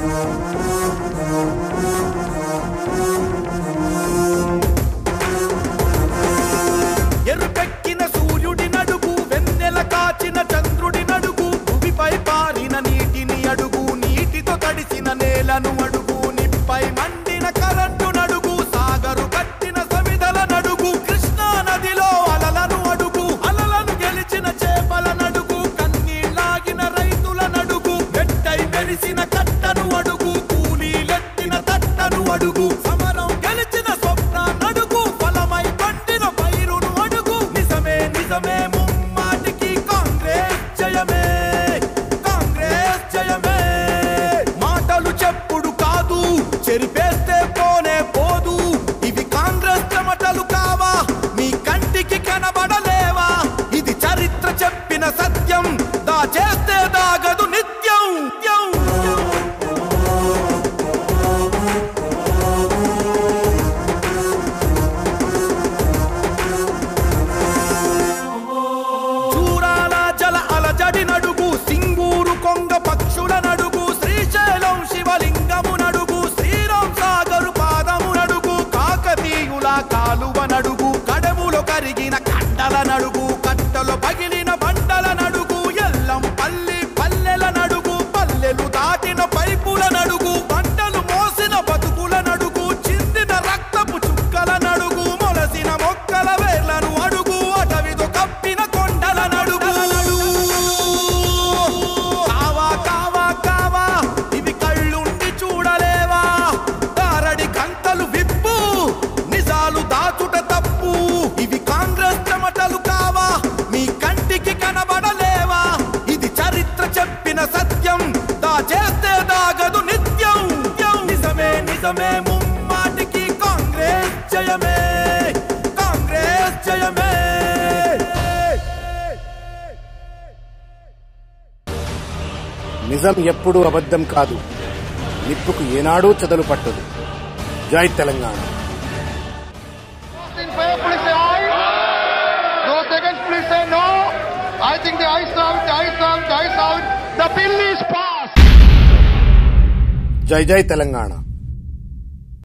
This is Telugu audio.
ఎరుపెక్కిన సూర్యుడి నడుగు వెన్నెల కాచిన చంద్రుడి నడుగు భూమిపై పారిన నీటిని అడుగు నీటితో తడిసిన నేలను అడుగు నిప్పై మండిన కరెంటు నడుగు సాగరు కట్టిన సమిధల నడుగు కృష్ణా నదిలో అలలను అడుగు అలలను గెలిచిన చేపల నడుగు కన్నీళ్ళాగిన రైతుల నడుగు వెట్టై మెరిసిన కట్టను అడుగు కూలీలెట్టిన తట్టను అడుగు సమరం గెలిచిన స్వప్న నడుగు ఫలమై పండిన పైరును అడుగు నిజమే నిజమే ముమ్మాటికి కాంగ్రెస్ జయమే కాంగ్రెస్ జయమే మాటలు చెప్పుడు కాదు చెరిపేస్తే పోనే పోదు ఇవి కాంగ్రెస్ చెమటలు కావా మీ కంటికి కనబడలేవా ఇది చరిత్ర చెప్పిన సత్యం దాచేస్తే దాగదు నిత్యం నిత్యం. చూరాల జల అలజడి నడుగు సింగూరు కొంగ పక్షుల నడుగు శ్రీశైలం శివలింగము నడుగు శ్రీరామ్ సాగరు పాదము నడుగు కాకతీయుల కాలువ నడుగు కడములో కరిగిన కండల నడుగు కట్టలో పగిలిన బండల నడుగు ఎల్లం పల్లి పల్లెల నడుగు పల్లెలు దాటిన పైపుల నడుగు పంటలు మోసిన బతుకుల నడుగు చిందిన రక్తపు చుక్కల నడుగు మొలసిన మొక్కల వేర్లను అడుగు అటవితో కప్పిన కొండల నడుగు కావా కావా కావా ఇవి కళ్ళుండి చూడలేవా దారడి కంతలు విప్పు నిజాలు దాచుట తప్పు ఇవి కాంగ్రెస్ చెమటలు కావా మీ కంటికి కనబడలేవా ఇది చరిత్ర చెప్పిన సత్యం దాచేస్తే దాగదు నిత్యం నిజమే నిజమే ముమ్మాటికి కాంగ్రెస్ జయమే కాంగ్రెస్ జయమే నిజం ఎప్పుడూ అబద్ధం కాదు నిప్పుకు ఏనాడూ చెదలు పట్టదు జై Telangana in favor, please say aye. Those against, please say no. I think the ayes have it, the ayes have it, the ayes have it. The bill is passed. జై జై తెలంగాణ